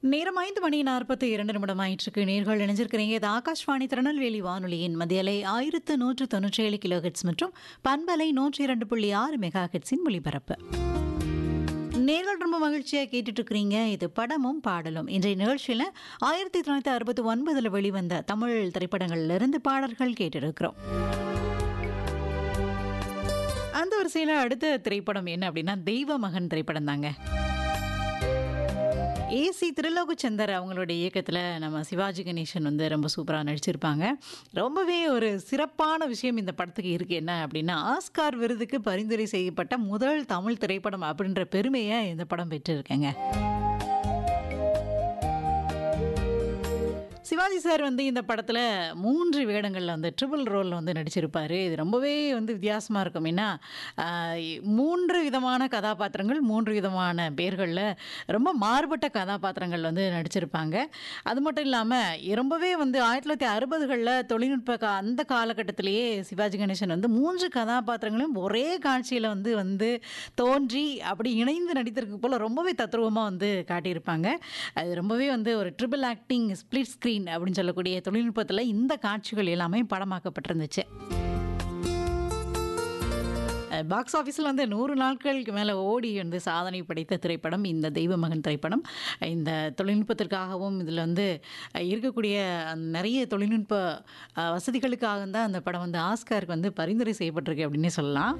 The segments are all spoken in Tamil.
நேரம் ஐந்து மணி நாற்பத்தி இரண்டு நிமிடம் ஆயிற்றுக்கு நேர்கள் இணைஞ்சிருக்கிறீங்க இது ஆகாஷ்வாணி திருநெல்வேலி வானொலியின் மதியலை ஆயிரத்து நூற்று தொன்னூற்றி ஏழு கிலோ ஹெட்ஸ் மற்றும் பண்பலை நூற்றி இரண்டு புள்ளி ஆறு மெகா ஹெட்ஸின் ஒளிபரப்பு நேர்கள் ரொம்ப மகிழ்ச்சியாக கேட்டுட்டு இருக்கிறீங்க இது படமும் பாடலும் இன்றைய நிகழ்ச்சியில் ஆயிரத்தி தொள்ளாயிரத்தி அறுபத்தி ஒன்பதில் வெளிவந்த தமிழ் திரைப்படங்கள்ல இருந்து பாடல்கள் கேட்டிருக்கிறோம் அந்த வரிசையில் அடுத்த திரைப்படம் என்ன அப்படின்னா தெய்வ மகன் திரைப்படம் தாங்க ஏசி திருலோகச்சந்தர் அவங்களுடைய இயக்கத்தில் நம்ம சிவாஜி கணேசன் வந்து ரொம்ப சூப்பராக நடிச்சிருப்பாங்க ரொம்பவே ஒரு சிறப்பான விஷயம் இந்த படத்துக்கு இருக்குது என்ன அப்படின்னா ஆஸ்கார் விருதுக்கு பரிந்துரை செய்யப்பட்ட முதல் தமிழ் திரைப்படம் அப்படின்ற பெருமையை இந்த படம் பெற்றிருக்கேங்க சிவாஜி சார் வந்து இந்த படத்தில் மூன்று வேடங்களில் வந்து ட்ரிபிள் ரோலில் வந்து நடிச்சிருப்பார் இது ரொம்பவே வந்து வித்தியாசமாக இருக்கும் ஏன்னா ஆஹ், மூன்று விதமான கதாபாத்திரங்கள் மூன்று விதமான பேர்களில் ரொம்ப மாறுபட்ட கதாபாத்திரங்கள் வந்து நடிச்சிருப்பாங்க அது மட்டும் இல்லாமல் ரொம்பவே வந்து ஆயிரத்தி தொள்ளாயிரத்தி அறுபதுகளில் தொழில்நுட்ப கா அந்த காலகட்டத்திலேயே சிவாஜி கணேசன் வந்து மூன்று கதாபாத்திரங்களையும் ஒரே காட்சியில் வந்து வந்து தோன்றி அப்படி இணைந்து நடித்திருக்கு போல் ரொம்பவே தத்ரூபமாக வந்து காட்டியிருப்பாங்க அது ரொம்பவே வந்து ஒரு ட்ரிபிள் ஆக்டிங் ஸ்ப்ளிட் ஸ்க்ரீன் அப்படின்னு சொல்லக்கூடிய தொழில்நுட்பத்தில் இந்த காட்சிகள் எல்லாமே படமாக்கப்பட்டிருந்துச்சு பாக்ஸ் ஆஃபீஸில் வந்து நூறு நாட்களுக்கு மேலே ஓடி வந்து சாதனை படைத்த திரைப்படம் இந்த தெய்வ மகன் திரைப்படம் இந்த தொழில்நுட்பத்திற்காகவும் இதில் வந்து அஹ், இருக்கக்கூடிய அந்த நிறைய தொழில்நுட்ப அஹ், வசதிகளுக்காக தான் அந்த படம் வந்து ஆஸ்காருக்கு வந்து பரிந்துரை செய்யப்பட்டிருக்கு அப்படின்னே சொல்லலாம்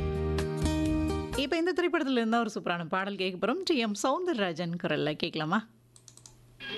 இப்போ இந்த திரைப்படத்தில் இருந்தால் ஒரு சூப்பரான பாடல் கேட்க போகிறோம் டி எம் சவுந்தரராஜன் குரலில் கேட்கலாமா